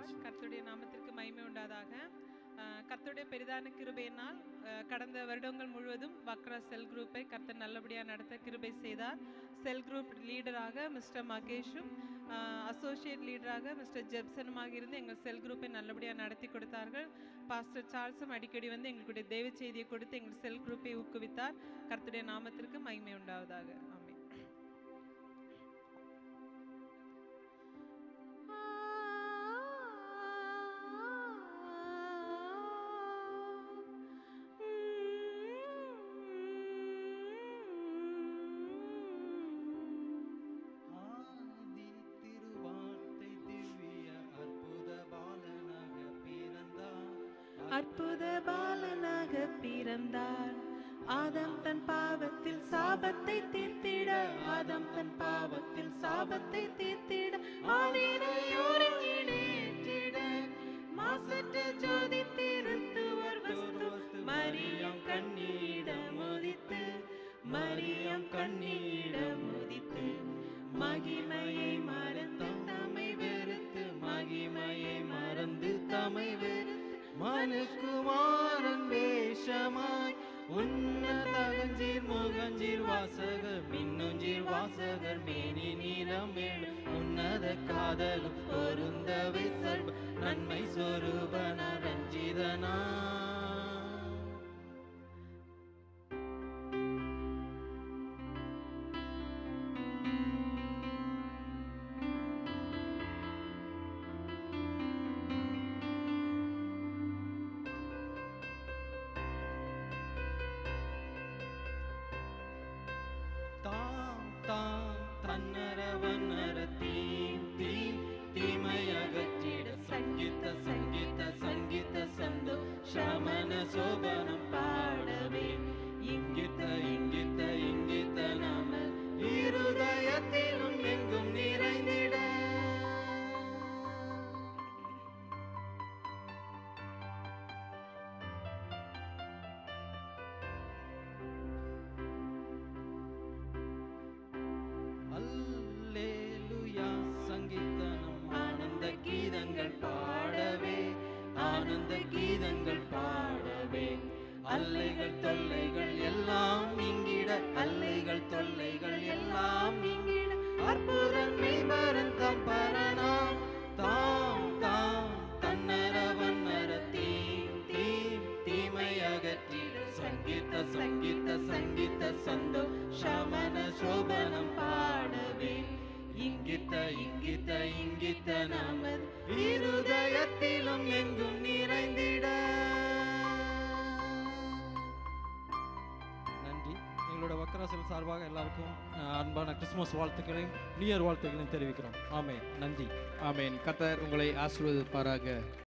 Lord கர்த்தருடைய நாமத்திற்கு மகிமை உண்டாதாக அஹ், கர்த்தருடைய பெரிதான கிருபையினால் அஹ், கடந்த வருடங்கள் முழுவதும் வக்ரா செல் குரூப்பை கர்த்தர் நல்லபடியாக நடத்த கிருபை செய்தார் செல் குரூப் லீடராக மிஸ்டர் மகேஷும் அசோசியேட் லீடராக மிஸ்டர் ஜெப்சனுமாக இருந்து எங்கள் செல் குரூப்பை நல்லபடியாக நடத்தி கொடுத்தார்கள் பாஸ்டர் சார்ல்ஸும் அடிக்கடி வந்து எங்களுடைய தேவ செய்தியை கொடுத்து எங்கள் செல் குரூப்பை ஊக்குவித்தார் கர்த்தருடைய நாமத்திற்கு மகிமை உண்டாவதாக ஆமென் ஆதி திருவார்த்தை திவ்ய அற்புத பாலனாக பிறந்தார் அற்புத பாலனாக பிறந்தார் ஆதம் தன் பாவத்தில் சாபத்தை தீர்த்திட ஆதம் தன் பாவத்தில் சாபத்தை தீர்த்திட ஆதினை ஒருங்கிடேற்றிட மாசற்ற ஜோதி திருத்துவர் வஸ்து மரியம் கண்ணீடம் உதித்து மரியம் கண்ணீடம் உதித்து மகிமையை மறந்து தம்மை வெறுத்து மகிமையை மறந்து தம்மை வெறுத்து மனுக்குமாரன் வேஷமாய் உன்னதகஞ்சீர் முகஞ்சீர் வாசகர் மின்னுஞ்சீர் வாசகர் மேனி நீரம் வேணு உன்னத காதலும் பொருந்தவை சர்வ நன்மை சொரூபன ரஞ்சிதனா தாம் தாம் தன்னர வன்னர தீம் தீம் தீமை அகற்றிட சங்கீத சங்கீத சங்கீத சந்தோ சமன சோபனம் பாடவே இங்கித்த இங்கித்த இங்கித்த நாம இருதயத்திலும் எங்கும் நிறைந்திட அல்லேலூயா சங்கீதனம் ஆனந்த கீதங்கள் பாடவே ஆனந்த கீதங்கள் பாடவே அல்லைகள் தொல்லைகள் எல்லாம் நீங்கிட அல்லைகள் தொல்லைகள் எல்லாம் நீங்கிட அற்புதன் மெய்பரன் தம் பரணாம் தாம் தாம் தன்னர வன்னர தீம் தீம் தீமை அகற்றிட சங்கீத சங்கீத சங்கீத சந்தோ சமன சோபனம் பாடவே இங்கித்த இங்கித்த இங்கித்த நாம இருதயத்திலும் எங்கும் நிறைந்திட நன்றி எங்களோட வக்கராசல் சார்பாக எல்லாருக்கும் அஹ், அன்பான கிறிஸ்துமஸ் வாழ்த்துக்களையும் நியூ இயர் வாழ்த்துக்களையும் தெரிவிக்கிறோம் ஆமென் நன்றி ஆமென் கத்தர் உங்களை ஆசீர்வதிப்பாராக